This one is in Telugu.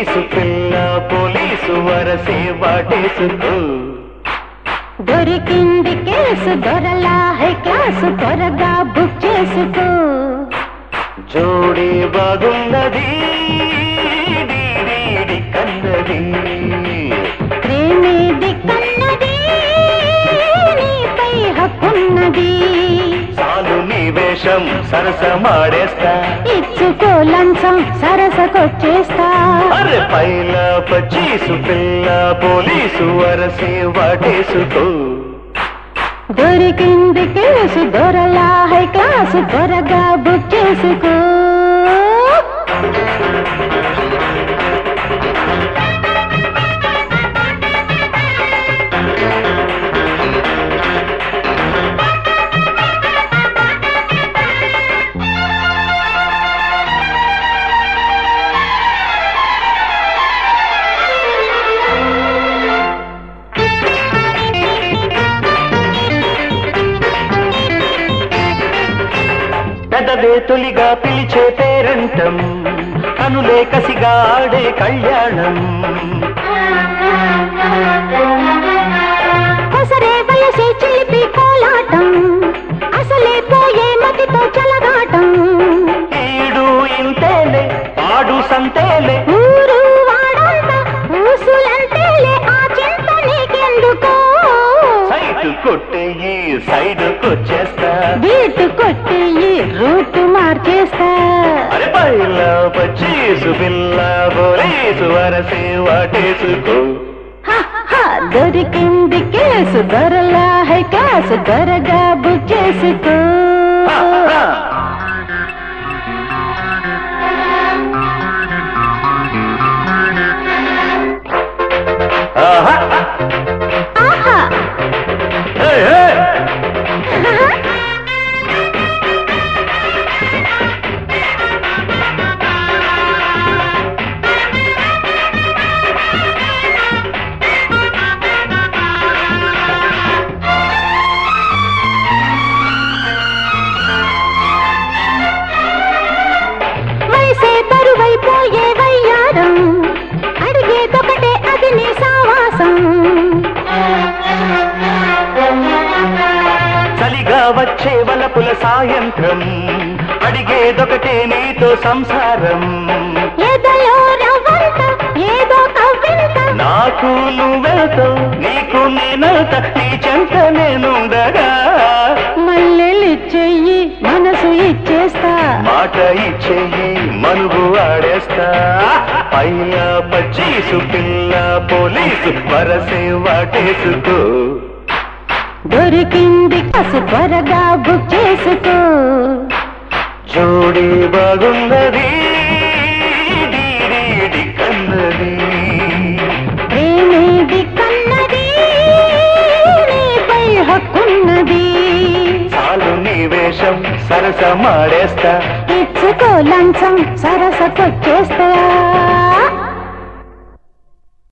పచ్చీసు పిల్ల పోలీసు వరసే వాటేసుకో దొరికింది కేసు దొరలా హై క్లాసు త్వరగా బుక్ చేసుకో జోడి బాగున్నది డీ డీ డీ కన్నది ప్రేమేది కన్నది నీపై హక్కున్నది చాలు నీ వేషం సరసమాడేస్తా ఇచ్చుకో లంచం సరసకొచ్చేస్తా అరే పైల పచ్చీసు పిల్ల పోలీసు వరసే వాటేసుకో దొరికింది కేసు దొరలా హై క్లాసు త్వరగా బుక్ చేసుకో పెదవే తొలిగా పిలిచే పేరంటం కనులే కసిగా ఆడే కళ్యాణం కొసరే వయసే చిలిపి కోలాటం అసలే పోయే మతితో చలగాటం ఈడు ఇంతేలే ఆడు సంతేలే ఊరు వాడంతా ఊసులంతేలే ఆ చింత నీకెందుకో సైట్ కొట్టేయి సైడ్ కొచ్చేస్తా బీటు కొట్టి ఈ రూట్ మార్చేస్తా అరే పైల పచ్చీసు పిల్ల పోలీసు వరసే వాటేసుకో హ, హ, దొరికింది కేసు దొరలా హై క్లాసు దొరగా బుక్ చేసుకో హా, హా. ఆహా. ఆహా ఏయ్, ఏయ్. వయసే తరువైపోయే వయ్యారం అడిగేదొకటే అది నీ సావాసం చలిగా వచ్చే వలపుల సాయంత్రం అడిగేదొకటే నీతో సంసారం ఎదలో రవ్వంత ఏదో కవ్వింత నాకు నువ్వెళ్తావు నీకు నేనవుతా నీ చెంత నేనుండగా మల్లెలిచ్చెయ్యి మనసు ఇచ్చేస్తా మాట ఇచ్చేయి మనుగు ఆడేస్తా పైన పచ్చీసు పిల్ల పోలీసు వరసే వాటేసుకో దొరికింది కసు త్వరగా బుక్ చేసుకో జోడి బాగున్నది డీ డీ డీ కన్నది ప్రేమేది కన్నది నీపై హక్కున్నది చాలు నీ వేషం సరసమాడేస్తా ఇచ్చుకో లంచం సరసకొచ్చేస్తా